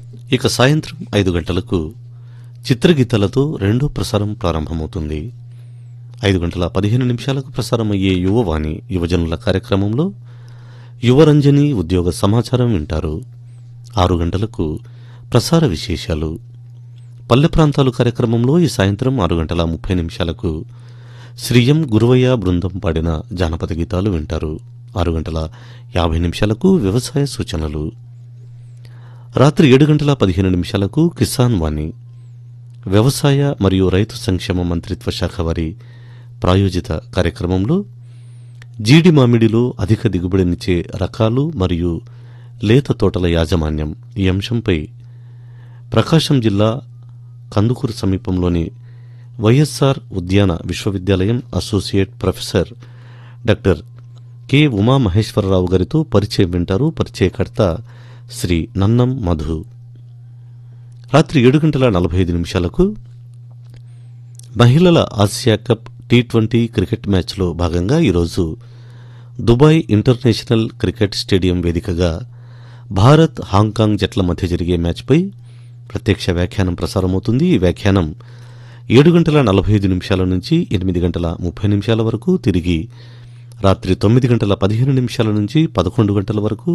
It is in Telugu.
ఇక సాయంత్రం ఐదు గంటలకు చిత్రగీతాలతో రెండో ప్రసారం ప్రారంభమవుతుంది ఐదు గంటల పదిహేను నిమిషాలకు ప్రసారమయ్యే యువవాణి యువజనుల కార్యక్రమంలో యువరంజని ఉద్యోగ సమాచారం వింటారు ఆరు గంటలకు ప్రసార విశేషాలు పల్లె ప్రాంతాలు కార్యక్రమంలో ఈ సాయంత్రం ఆరు గంటల ముప్పై నిమిషాలకు శ్రీయం గురువయ్య బృందం పాడిన జానపద గీతాలు వింటారు ఆరు గంటల యాభై నిమిషాలకు వ్యవసాయ సూచనలు రాత్రి ఏడు గంటల పదిహేను నిమిషాలకు కిసాన్ వాణి వ్యవసాయ మరియు రైతు సంక్షేమ మంత్రిత్వ శాఖ వారి ప్రాయోజిత కార్యక్రమంలో జీడి మామిడిలో అధిక దిగుబడినిచ్చే రకాలు మరియు లేత తోటల యాజమాన్యం ఈ అంశంపై ప్రకాశం జిల్లా కందుకూరు సమీపంలోని వైఎస్ఆర్ ఉద్యాన విశ్వవిద్యాలయం associate professor doctor K Umamaheswararao గారితో పరిచయం వింటారు పరిచయకర్త శ్రీ నన్నం మధు రాత్రి ఏడు గంటల నలభై ఐదు నిమిషాలకు మహిళల Asia cup T twenty cricket మ్యాచ్లో భాగంగా ఈరోజు దుబాయ్ ఇంటర్నేషనల్ క్రికెట్ స్టేడియం వేదికగా భారత్ హాంకాంగ్ జట్ల మధ్య జరిగే మ్యాచ్పై ప్రత్యక్ష వ్యాఖ్యానం ప్రసారమవుతుంది ఈ వ్యాఖ్యానం ఏడు గంటల నలభై ఐదు నిమిషాల నుంచి ఎనిమిది గంటల ముప్పై నిమిషాల వరకు తిరిగి రాత్రి తొమ్మిది గంటల పదిహేను నిమిషాల నుంచి పదకొండు గంటల వరకు